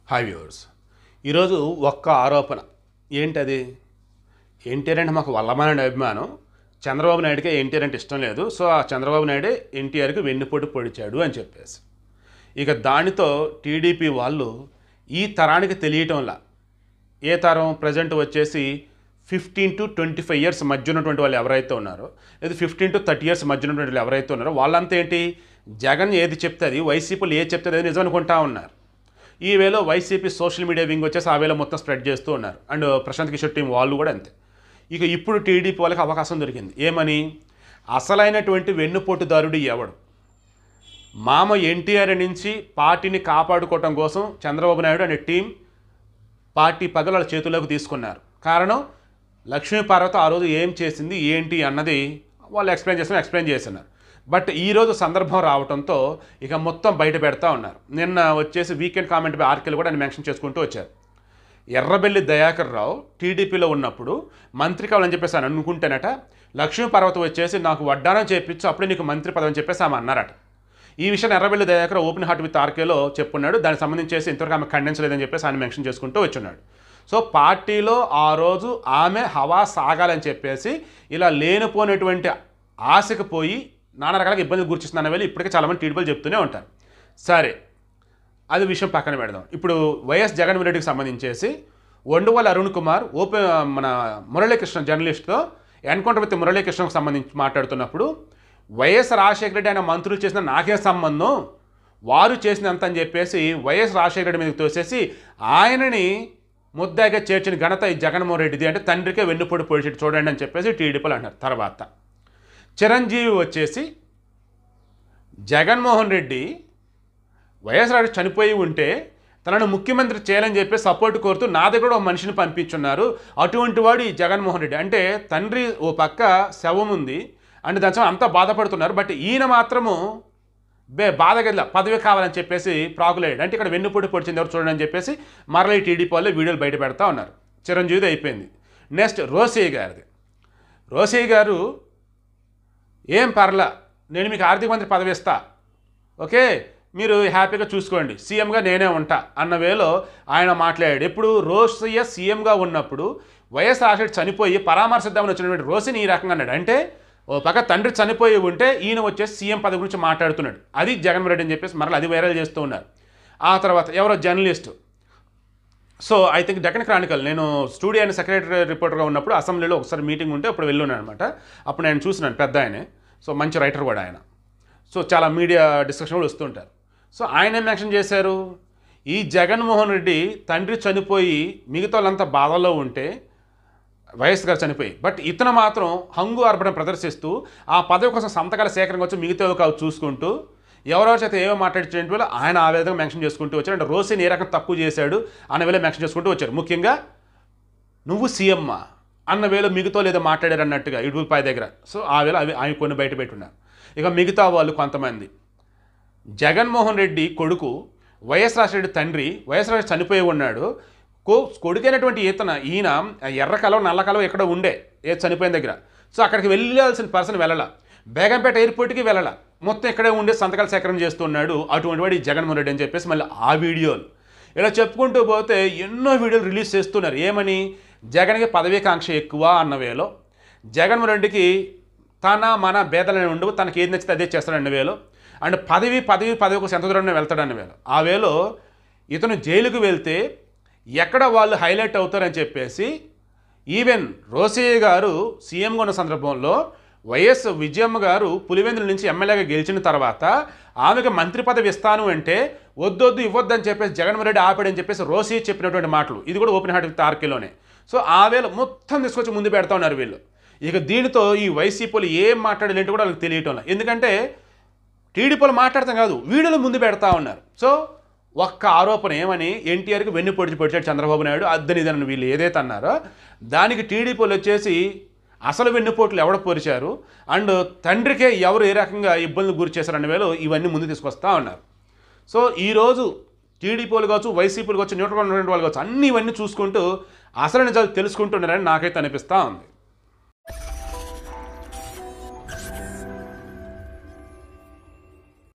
hi viewers ఈరోజు ఒక్క ఆరోపణ ఏంటది ఎన్టీఆర్ అంటే మాకు వల్లమానండి అభిమానం చంద్రబాబు నాయుడుకే ఎన్టీఆర్ అంటే ఇష్టం లేదు సో ఆ చంద్రబాబు నాయుడే ఎన్టీఆర్కి వెన్నుపోటు పొడిచాడు అని చెప్పేసి ఇక దానితో టీడీపీ వాళ్ళు ఈ తరానికి తెలియటంలా ఏ తరం ప్రజెంట్ వచ్చేసి fifteen to twenty five years మధ్య ఉన్నటువంటి వాళ్ళు ఎవరైతే ఉన్నారో లేదా ఫిఫ్టీన్ టు థర్టీ ఇయర్స్ మధ్య ఉన్నటువంటి వాళ్ళు ఎవరైతే ఉన్నారో వాళ్ళంతా ఏంటి జగన్ ఏది చెప్తే అది వైసీపీలు ఏది చెప్తే అది నిజం అనుకుంటా ఉన్నారు ఈ వేలో వైసీపీ సోషల్ మీడియా వింగ్ వచ్చేసి ఆ వేలో మొత్తం స్ప్రెడ్ చేస్తూ ఉన్నారు అండ్ ప్రశాంత్ కిషోర్ టీం వాళ్ళు కూడా అంతే ఇక ఇప్పుడు టీడీపీ వాళ్ళకి అవకాశం దొరికింది ఏమని అసలైనటువంటి వెన్నుపోటుదారుడు ఎవడు మామ ఎన్టీఆర్ నుంచి పార్టీని కాపాడుకోవటం కోసం చంద్రబాబు నాయుడు అనే టీం పార్టీ పగలు వాళ్ళ చేతుల్లోకి తీసుకున్నారు కారణం లక్ష్మీపార్వతి ఆ రోజు ఏం చేసింది ఏంటి అన్నది వాళ్ళు ఎక్స్ప్లెయిన్ చేసిన ఎక్స్ప్లెయిన్ చేస్తున్నారు బట్ ఈరోజు సందర్భం రావడంతో ఇక మొత్తం బయట పెడతా ఉన్నారు నిన్న వచ్చేసి వీకెండ్ కామెంట్ బై ఆర్కెల్ కూడా ఆయన మెన్షన్ చేసుకుంటూ వచ్చారు ఎర్రబెల్లి దయాకర్ రావు టీడీపీలో ఉన్నప్పుడు మంత్రి కావాలని చెప్పేసి ఆయన అనుకుంటేనట లక్ష్మీపార్వతి వచ్చేసి నాకు వడ్డానం చేపించు అప్పుడే నీకు మంత్రి పదవి అని చెప్పేసి ఆమె అన్నారట ఈ విషయాన్ని Errabelli Dayakar open heart with ఆర్కేలో చెప్పున్నాడు దానికి సంబంధించేసి ఇంతవరకు ఆమె ఖండించలేదని చెప్పేసి ఆయన మెన్షన్ చేసుకుంటూ వచ్చున్నాడు సో పార్టీలో ఆ రోజు ఆమె హవా సాగాలని చెప్పేసి ఇలా లేనిపోయినటువంటి ఆశకు పోయి నానా రకాల ఇబ్బందులు గుర్చిస్తుందన్న వేళ ఇప్పటికే చాలామంది టీడీపీలు చెప్తూనే ఉంటారు సరే అది విషయం పక్కన పెడదాం ఇప్పుడు వైఎస్ జగన్మోహన్ రెడ్డికి సంబంధించేసి వండువల అరుణ్ కుమార్ ఓపెన్ మన మురళీకృష్ణ జర్నలిస్ట్తో ఎన్కౌంటర్ విత్ మురళీకృష్ణకు సంబంధించి మాట్లాడుతున్నప్పుడు వైఎస్ రాజశేఖర రెడ్డి ఆయన మంత్రులు చేసిన నాకే సంబంధం వారు చేసినంత అని చెప్పేసి వైఎస్ రాజశేఖర రెడ్డి మీదకి తోసేసి ఆయనని ముద్దాగా చేర్చిన ఘనత ఈ జగన్మోహన్ రెడ్డిది అంటే తండ్రికే వెన్నుపొడి పొడిచి చూడండి అని చెప్పేసి టీడీపీలు అంటారు తర్వాత చిరంజీవి వచ్చేసి జగన్మోహన్ రెడ్డి వైఎస్ రాజు చనిపోయి ఉంటే తనను ముఖ్యమంత్రి చేయాలని చెప్పి సపోర్ట్ కోరుతూ నా దగ్గర ఒక మనిషిని పంపించున్నారు అటువంటి వాడు ఈ జగన్మోహన్ రెడ్డి అంటే తండ్రి ఓ పక్క శవం ఉంది అంటే దాని అంతా బాధపడుతున్నారు బట్ ఈయన మాత్రము బే బాధగదిలా పదవి కావాలని చెప్పేసి ప్రాకులేడు అంటే ఇక్కడ వెన్నుపొడి పొడిచింది ఎవరు చూడండి అని చెప్పేసి మరలా ఈ టీడీపీ వాళ్ళు వీడియోలు బయట పెడతా ఉన్నారు చిరంజీవిది అయిపోయింది నెక్స్ట్ రోసయ్య గారిది రోసయ్య గారు ఏం పర్లా నేను మీకు ఆర్థిక మంత్రి పదవి ఇస్తా ఓకే మీరు హ్యాపీగా చూసుకోండి సీఎంగా నేనే ఉంటా అన్న వేలో ఆయన మాట్లాడాడు ఎప్పుడు రోసయ్య సీఎంగా ఉన్నప్పుడు వైఎస్ రాజశేఖర్ చనిపోయి పరామర్శిద్దామని వచ్చినటువంటి రోసిని ఈ రకంగా అన్నాడు అంటే ఓ పక్క తండ్రి చనిపోయి ఉంటే ఈయన వచ్చేసి సీఎం పదవి గురించి మాట్లాడుతున్నాడు అది జగన్మోహన్ రెడ్డి అని చెప్పేసి మరలా అది వైరల్ చేస్తూ ఉన్నారు ఆ తర్వాత ఎవరో journalist so I think Deccan Chronicle నేను స్టూడియో అండ్ సెక్రటరీ రిపోర్టర్గా ఉన్నప్పుడు అసెంబ్లీలో ఒకసారి మీటింగ్ ఉంటే అప్పుడు వెళ్ళున్నాను అనమాట అప్పుడు నేను చూసినాను పెద్ద ఆయనే సో మంచి రైటర్ కూడా ఆయన సో చాలా మీడియా డిస్కషన్ కూడా వస్తుంటారు సో ఆయన ఏం యాక్షన్ చేశారు ఈ జగన్మోహన్ రెడ్డి తండ్రి చనిపోయి మిగతా వాళ్ళంతా బాధల్లో ఉంటే వైఎస్ గారు చనిపోయి బట్ ఇతను మాత్రం హంగు అర్పణ ప్రదర్శిస్తూ ఆ పదవి కోసం సంతకాల సేకరణ వచ్చి మిగతా కావు చూసుకుంటూ ఎవరెవరి చేత ఏమో మాట్లాడించడం వల్ల ఆయన ఆ విధంగా మెన్షన్ చేసుకుంటూ వచ్చారు అంటే రోసిని ఏ రకం తక్కువ చేశాడు అన్న వేళ మెన్షన్ చేసుకుంటూ వచ్చారు ముఖ్యంగా నువ్వు సీఎమ్మా అన్న వేళ మిగతా లేదో మాట్లాడారు అన్నట్టుగా ఇడుపులపాయ దగ్గర సో ఆ వేళ అవి అవి కొన్ని బయట పెట్టున్నారు ఇక మిగతా వాళ్ళు కొంతమంది జగన్మోహన్ రెడ్డి కొడుకు వైఎస్ రాజశేఖర తండ్రి వైఎస్ రాజశేఖర చనిపోయి ఉన్నాడు కో కొడుకైనటువంటి ఈతన ఈయన ఎర్ర కలవ నల్ల కలవ ఎక్కడ ఉండే ఏ చనిపోయిన దగ్గర సో అక్కడికి వెళ్ళాల్సిన పర్సన్ వెళ్ళాల బేగంపేట ఎయిర్పోర్ట్కి వెళ్ళాల మొత్తం ఇక్కడే ఉండే సంతకాల సేకరణ చేస్తున్నాడు అటువంటి వాడు ఈ జగన్మోహన్ రెడ్డి అని చెప్పేసి మళ్ళీ ఆ వీడియోలు ఇలా చెప్పుకుంటూ పోతే ఎన్నో వీడియోలు రిలీజ్ చేస్తున్నారు ఏమని జగన్కి పదవీకాంక్ష ఎక్కువ అన్న వేలో జగన్మోహన్ రెడ్డికి తన మన భేదాలని ఉండవు తనకి ఏది నచ్చితే అదే చేస్తాడన్న వేలో అండ్ పదవి పదవి పదవి కోసం ఎంత దూరం వెళ్తాడన్న వేలో ఆ వేలో ఇతను జైలుకు వెళ్తే ఎక్కడ వాళ్ళు హైలైట్ అవుతారని చెప్పేసి ఈవెన్ రోసయ్య గారు సీఎంగా ఉన్న సందర్భంలో వైఎస్ విజయమ్మ గారు పులివెందుల నుంచి ఎమ్మెల్యేగా గెలిచిన తర్వాత ఆమెకు మంత్రి పదవి ఇస్తాను అంటే వద్దొద్దు ఇవ్వద్దని చెప్పేసి జగన్మోహన్ రెడ్డి ఆపాడని చెప్పేసి రోసీ చెప్పినటువంటి మాటలు ఇది కూడా ఓపెన్ హార్ట్ విత్ ఆర్కేలోనే సో ఆ వేళ మొత్తం తీసుకొచ్చి ముందు పెడతా ఉన్నారు వీళ్ళు ఇక దీనితో ఈ వైసీపీలు ఏం మాట్లాడలేంటి కూడా వాళ్ళకి తెలియటం లేదు ఎందుకంటే టీడీపీలు మాట్లాడతాం కాదు వీడియోలు ముందు పెడతా ఉన్నారు సో ఒక్క ఆరోపణ ఏమని ఎన్టీఆర్కి వెన్ను పొడిచి పొడిచాడు చంద్రబాబు నాయుడు అద్దనిదని వీళ్ళు ఏదైతే అన్నారో దానికి టీడీపీలు వచ్చేసి అసలు వెన్నుపోట్లు ఎవడ పొరిచారు అండ్ తండ్రికే ఎవరు ఏ రకంగా ఇబ్బందులు గురి చేశారన్న వేళ ఇవన్నీ ముందు తీసుకొస్తా ఉన్నారు సో ఈరోజు టీడీపీలు కావచ్చు వైసీపీలు కావచ్చు న్యూట్రల్ ఉన్నటువంటి వాళ్ళు కావచ్చు అన్ని ఇవన్నీ చూసుకుంటూ అసలు నిజాలు తెలుసుకుంటున్నారని నాకైతే అనిపిస్తూ ఉంది